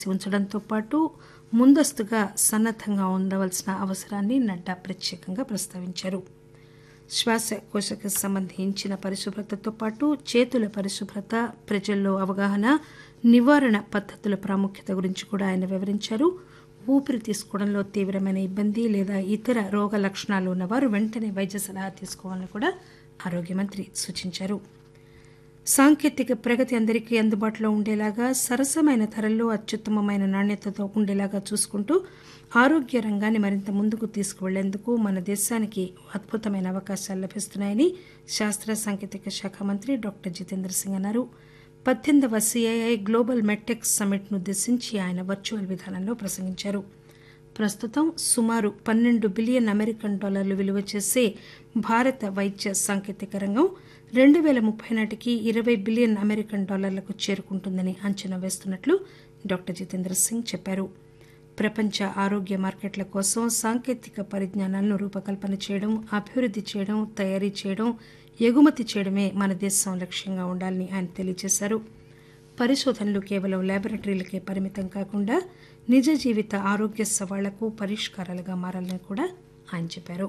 ఉంచడంతో పాటు ముందస్తుగా సన్నద్దంగా ఉండవలసిన అవసరాన్ని నడ్డా ప్రత్యేకంగా ప్రస్తావించారు శ్వాసకోశకు సంబంధించిన పరిశుభ్రతతో పాటు చేతుల పరిశుభ్రత ప్రజల్లో అవగాహన నివారణ పద్దతుల ప్రాముఖ్యత గురించి కూడా ఆయన వివరించారు ఊపిరి తీసుకోవడంలో తీవ్రమైన ఇబ్బంది లేదా ఇతర రోగ లక్షణాలు ఉన్నవారు వెంటనే వైద్య సలహా తీసుకోవాలని కూడా ఆరోగ్య మంత్రి సూచించారు సాంకేతిక ప్రగతి అందరికీ అందుబాటులో ఉండేలాగా సరసమైన ధరల్లో అత్యుత్తమమైన నాణ్యతతో ఉండేలాగా చూసుకుంటూ ఆరోగ్య రంగాన్ని మరింత ముందుకు తీసుకువెళ్లేందుకు మన దేశానికి అద్భుతమైన అవకాశాలు లభిస్తున్నాయని శాస్త్ర సాంకేతిక శాఖ మంత్రి డాక్టర్ జితేంద్ర సింగ్ అన్నారు పద్దెనిమిదవ సిఐఐ గ్లోబల్ మెట్టెక్ సమ్మిట్ను ఉద్దేశించి ఆయన వర్చువల్ విధానంలో ప్రసంగించారు ప్రస్తుతం సుమారు పన్నెండు బిలియన్ అమెరికన్ డాలర్లు విలువ చేసే భారత వైద్య సాంకేతిక రంగం రెండు పేల ముప్పై నాటికి ఇరవై బిలియన్ అమెరికన్ డాలర్లకు చేరుకుంటుందని అంచనా వేస్తున్నట్లు డాక్టర్ జితేంద్ర సింగ్ చెప్పారు ప్రపంచ ఆరోగ్య మార్కెట్ల కోసం సాంకేతిక పరిజ్ఞానాలను రూపకల్పన చేయడం అభివృద్ది చేయడం తయారీ చేయడం ఎగుమతి చేయడమే మన దేశం లక్ష్యంగా ఉండాలని ఆయన తెలియజేశారు పరిశోధనలు కేవలం ల్యాబొరేటరీలకే పరిమితం కాకుండా నిజ జీవిత ఆరోగ్య సవాళ్లకు పరిష్కారాలుగా మారాలని కూడా ఆయన చెప్పారు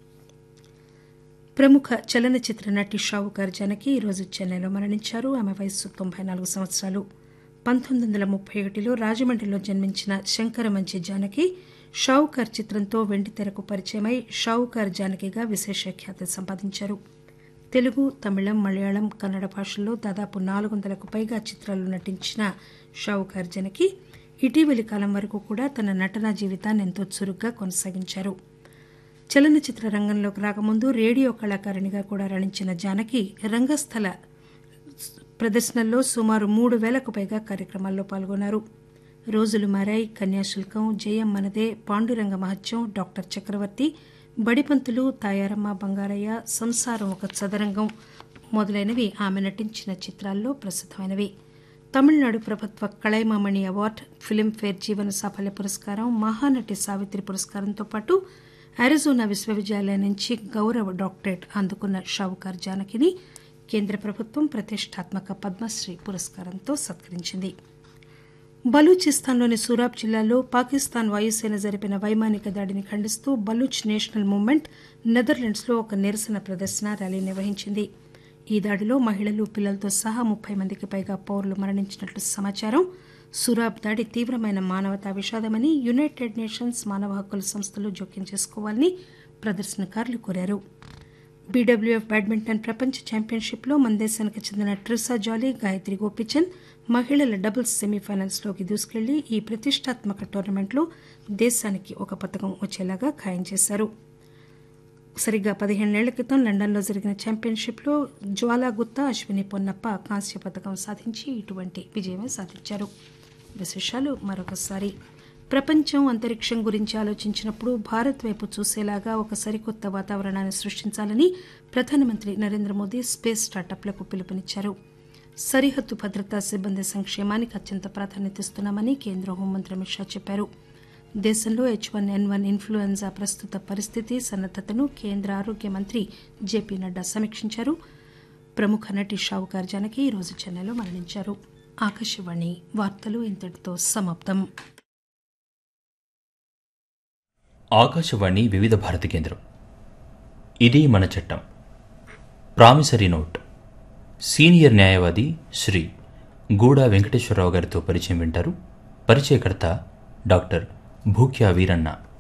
ప్రముఖ చలనచిత్ర నటి షావుకార్ జానకి ఈరోజు చెన్నైలో మరణించారు ఆమె వయస్సు తొంభై నాలుగు సంవత్సరాలు పంతొమ్మిది వందల ముప్పై ఒకటిలో రాజమండ్రిలో జన్మించిన శంకరమంచి జానకి షావుకార్ చిత్రంతో వెండితెరకు పరిచయమై షావుకార్ జానకిగా విశేష ఖ్యాతి సంపాదించారు తెలుగు తమిళం మలయాళం కన్నడ భాషల్లో దాదాపు నాలుగు వందలకు పైగా చిత్రాల్లో నటించిన షావుకార్ జనకి ఇటీవలి కాలం వరకు కూడా తన నటనా జీవితాన్ని ఎంతో చురుగ్గా కొనసాగించారు చలనచిత్ర రంగంలోకి రాకముందు రేడియో కళాకారిణిగా కూడా రాణించిన జానకి రంగస్థల ప్రదర్శనల్లో సుమారు మూడు వేలకు పైగా కార్యక్రమాల్లో పాల్గొన్నారు రోజులు మారాయి కన్యాశుల్కం జయం మనదే పాండురంగ మహత్యం డాక్టర్ చక్రవర్తి బడిపంతులు తాయారమ్మ బంగారయ్య సంసారం ఒక చదరంగం మొదలైనవి ఆమె నటించిన చిత్రాల్లో ప్రసిద్దమైనవి తమిళనాడు ప్రభుత్వ కళైమామణి అవార్డు ఫిలింఫేర్ జీవన సాఫల్య పురస్కారం మహానటి సావిత్రి పురస్కారంతో పాటు అరిజోనా విశ్వవిద్యాలయం నుంచి గౌరవ డాక్టరేట్ అందుకున్న షావుకార్ జానకిని కేంద్ర ప్రభుత్వం ప్రతిష్టాత్మక పద్మశ్రీ పురస్కారంతో సత్కరించింది బలూచిస్తాన్లోని సూరాబ్ జిల్లాలో పాకిస్తాన్ వాయుసేన జరిపిన వైమానిక దాడిని ఖండిస్తూ బలూచ్ నేషనల్ మూవ్మెంట్ నెదర్లాండ్స్లో ఒక నిరసన ప్రదర్శన ర్యాలీ నిర్వహించింది ఈ దాడిలో మహిళలు పిల్లలతో సహా ముప్పై మందికి పైగా పౌరులు మరణించినట్లు సమాచారం సురాబ్ దాడి తీవ్రమైన మానవతా విషాదమని యునైటెడ్ నేషన్స్ మానవ హక్కుల సంస్థలు జోక్యం చేసుకోవాలని ప్రదర్శనకారులు కోరారు బీడబ్ల్యూఎఫ్ బ్యాడ్మింటన్ ప్రపంచ ఛాంపియన్షిప్లో మన దేశానికి చెందిన ట్రిసా జాలీ గాయత్రి గోపిచంద్ మహిళల డబుల్స్ సెమీఫైనల్స్లోకి దూసుకెళ్లి ఈ ప్రతిష్టాత్మక టోర్నమెంట్లో దేశానికి ఒక పథకం వచ్చేలాగా ఖాయం చేశారు సరిగ్గా పదిహేనేళ్ల క్రితం లండన్లో జరిగిన ఛాంపియన్షిప్లో జ్వాలా గుత్తా అశ్విని పొన్నప్ప కాంస్య పథకం సాధించి ఇటువంటి విజయమే సాధించారు విశేషాలు మరొకసారి ప్రపంచం అంతరిక్షం గురించి ఆలోచించినప్పుడు భారత్ వైపు చూసేలాగా ఒక సరికొత్త వాతావరణాన్ని సృష్టించాలని ప్రధానమంత్రి నరేంద్ర మోదీ స్పేస్ స్టార్టప్లకు పిలుపునిచ్చారు సరిహద్దు భద్రతా సిబ్బంది సంక్షేమానికి అత్యంత ప్రాధాన్యతనిస్తున్నామని కేంద్ర హోంమంత్రి అమిత్ షా చెప్పారు దేశంలో H one N one influenza ప్రస్తుత పరిస్థితి సన్నద్దతను కేంద్ర ఆరోగ్య మంత్రి జేపీ నడ్డా సమీక్షించారు ప్రముఖ నటి షావుకార్ జానకి ఈరోజు చెన్నైలో మరణించారు ఆకాశవాణి వార్తలు ఇంతటితో సమాప్తం ఆకాశవాణి వివిధ భారతి కేంద్రం ఇది మన చట్టం ప్రామిసరీ నోట్ సీనియర్ న్యాయవాది శ్రీ గూడా వెంకటేశ్వరరావు గారితో పరిచయం వింటారు పరిచయకర్త డాక్టర్ భూక్యా వీరన్న